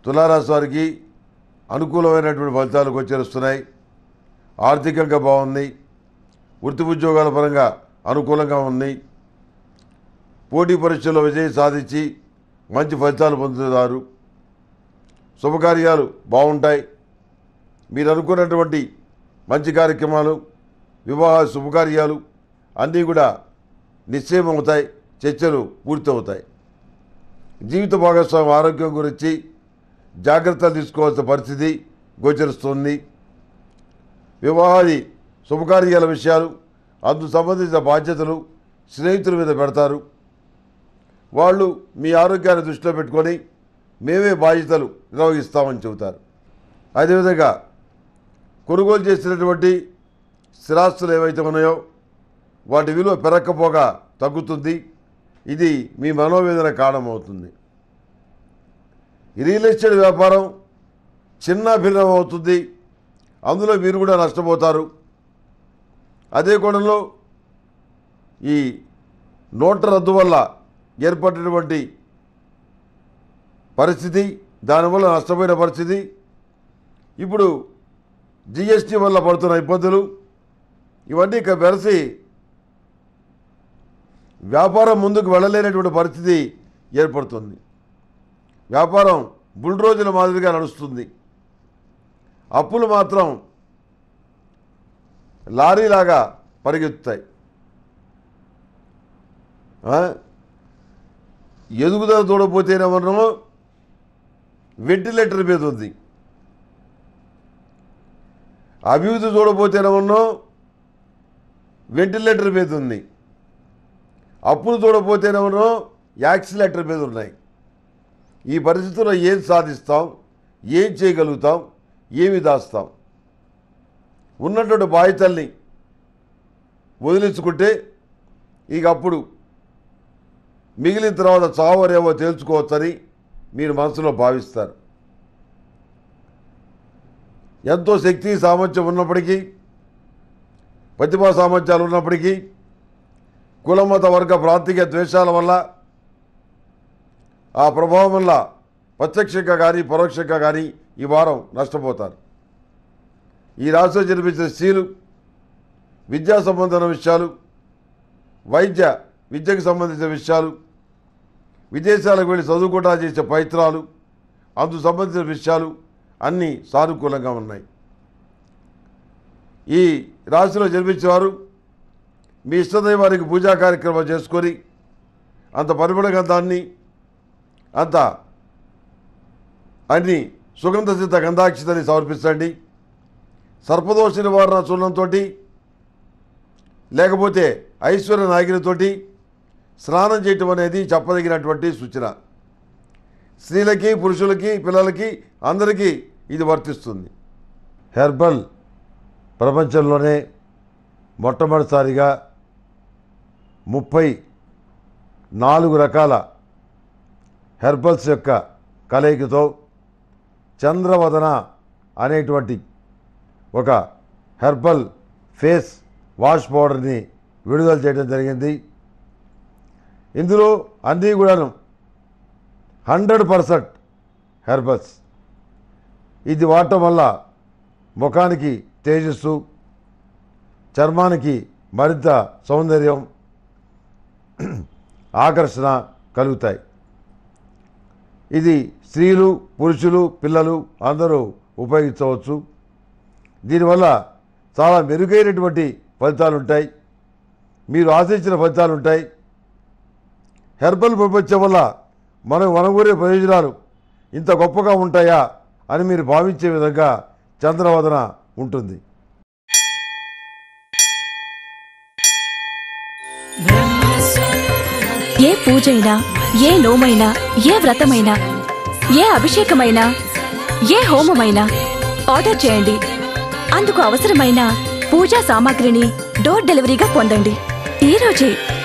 తులారాశి వారికి అనుకూలమైనటువంటి ఫలితాలు గోచరిస్తున్నాయి ఆర్థికంగా బాగుంది వృత్తి ఉద్యోగాల పరంగా అనుకూలంగా ఉంది పోటీ పరీక్షల్లో విజయం సాధించి మంచి ఫలితాలు పొందుతారు శుభకార్యాలు బాగుంటాయి మీరు అనుకున్నటువంటి మంచి కార్యక్రమాలు వివాహ శుభకార్యాలు అన్నీ కూడా నిశ్చయం అవుతాయి చర్చలు పూర్తవుతాయి జీవిత భాగస్వామి ఆరోగ్యం గురించి జాగ్రత్తలు తీసుకోవాల్సిన పరిస్థితి గోచరిస్తుంది వివాహాది శుభకార్యాల విషయాలు అందుకు సంబంధించిన బాధ్యతలు స్నేహితుల మీద పెడతారు వాళ్ళు మీ ఆరోగ్యాన్ని దృష్టిలో పెట్టుకొని మేమే బాధ్యతలు నిర్వహిస్తామని చెబుతారు అదేవిధంగా కొనుగోలు చేసినటువంటి స్థిరాస్తులు ఏవైతే ఉన్నాయో వాటి విలువ పెరగకపోగా తగ్గుతుంది ఇది మీ మనోవేదన కారణమవుతుంది రియల్ ఎస్టేట్ వ్యాపారం చిన్న భిన్నం అవుతుంది అందులో మీరు కూడా నష్టపోతారు అదే కోణంలో ఈ నోట్ల రద్దు వల్ల ఏర్పడినటువంటి పరిస్థితి దానివల్ల నష్టపోయిన పరిస్థితి ఇప్పుడు జిఎస్టీ వల్ల పడుతున్న ఇబ్బందులు ఇవన్నీ ఇక వెరసి వ్యాపారం ముందుకు వెళ్ళలేనటువంటి పరిస్థితి ఏర్పడుతుంది వ్యాపారం బుల్డ్రోజుల మాదిరిగా నడుస్తుంది అప్పులు మాత్రం లారీలాగా పరిగెత్తుతాయి ఆ? ఎదుగుదల చూడపోతేనేమన్నామో వెంటిలేటర్ మీద ఉంది అభివృద్ధి చూడపోతేనేమన్నో వెంటిలేటర్ మీద ఉంది అప్పులు చూడపోతేనేమన్నో యాక్సిలేటర్ మీద ఉన్నాయి ఈ పరిస్థితుల్లో ఏం సాధిస్తాం ఏం చేయగలుగుతాం ఏమి దాస్తాం ఉన్నటువంటి బాధ్యతల్ని వదిలించుకుంటే ఇక అప్పుడు మిగిలిన తర్వాత చావరేవో తేల్చుకోవచ్చని మీరు మనసులో భావిస్తారు ఎంతో శక్తి సామర్థ్యం ఉన్నప్పటికీ ప్రతిభా సామర్థ్యాలు ఉన్నప్పటికీ కులమత వర్గ ప్రాంతీయ ద్వేషాల వల్ల ఆ ప్రభావం వల్ల ప్రత్యక్షంగా కానీ పరోక్షంగా కానీ ఈ వారం నష్టపోతారు ఈ రాశిలో జన్మించిన స్త్రీలు విద్యా సంబంధమైన విషయాలు వైద్య విద్యకు సంబంధించిన విషయాలు విదేశాలకు వెళ్ళి చదువుకోవటా చేసే ప్రయత్నాలు అందుకు సంబంధించిన విషయాలు అన్నీ సానుకూలంగా ఉన్నాయి ఈ రాశిలో జన్మించేవారు మీ ఇష్టదైవానికి పూజా కార్యక్రమం చేసుకొని అంత పరిమళ గంధాన్ని అంత అన్ని సుగంధ సిద్ధ గంధాక్షితని సమర్పించండి సర్పదోష నివారణ చూర్ణంతో లేకపోతే ఐశ్వర్య నాగిరితోటి స్నానం చేయటం అనేది చెప్పదగినటువంటి సూచన స్త్రీలకి పురుషులకి పిల్లలకి అందరికీ ఇది వర్తిస్తుంది హెర్బల్ ప్రపంచంలోనే మొట్టమొదటిసారిగా ముప్పై నాలుగు రకాల హెర్బల్స్ యొక్క కలయికతో చంద్రవదన అనేటువంటి ఒక హెర్బల్ ఫేస్ వాష్ పౌడర్ని విడుదల చేయడం జరిగింది ఇందులో అన్నీ కూడాను హండ్రెడ్ పర్సెంట్ హెర్బల్స్ ఇది వాడటం వల్ల ముఖానికి తేజస్సు చర్మానికి మరింత సౌందర్యం ఆకర్షణ కలుగుతాయి ఇది స్త్రీలు పురుషులు పిల్లలు అందరూ ఉపయోగించవచ్చు దీనివల్ల చాలా మెరుగైనటువంటి ఫలితాలు ఉంటాయి మీరు ఆశించిన ఫలితాలు ఉంటాయి హెర్బల్ ప్రపంచం వల్ల మనం వనగూరే ప్రయోజనాలు ఇంత గొప్పగా ఉంటాయా అని మీరు భావించే విధంగా చంద్రవదన ఉంటుంది ఏ పూజైనా ఏ నోమైనా ఏ వ్రతమైనా ఏ అభిషేకమైనా ఏ హోమమైనా ఆర్డర్ చేయండి అందుకు అవసరమైన పూజా సామాగ్రిని డోర్ డెలివరీగా పొందండి ఈ రోజే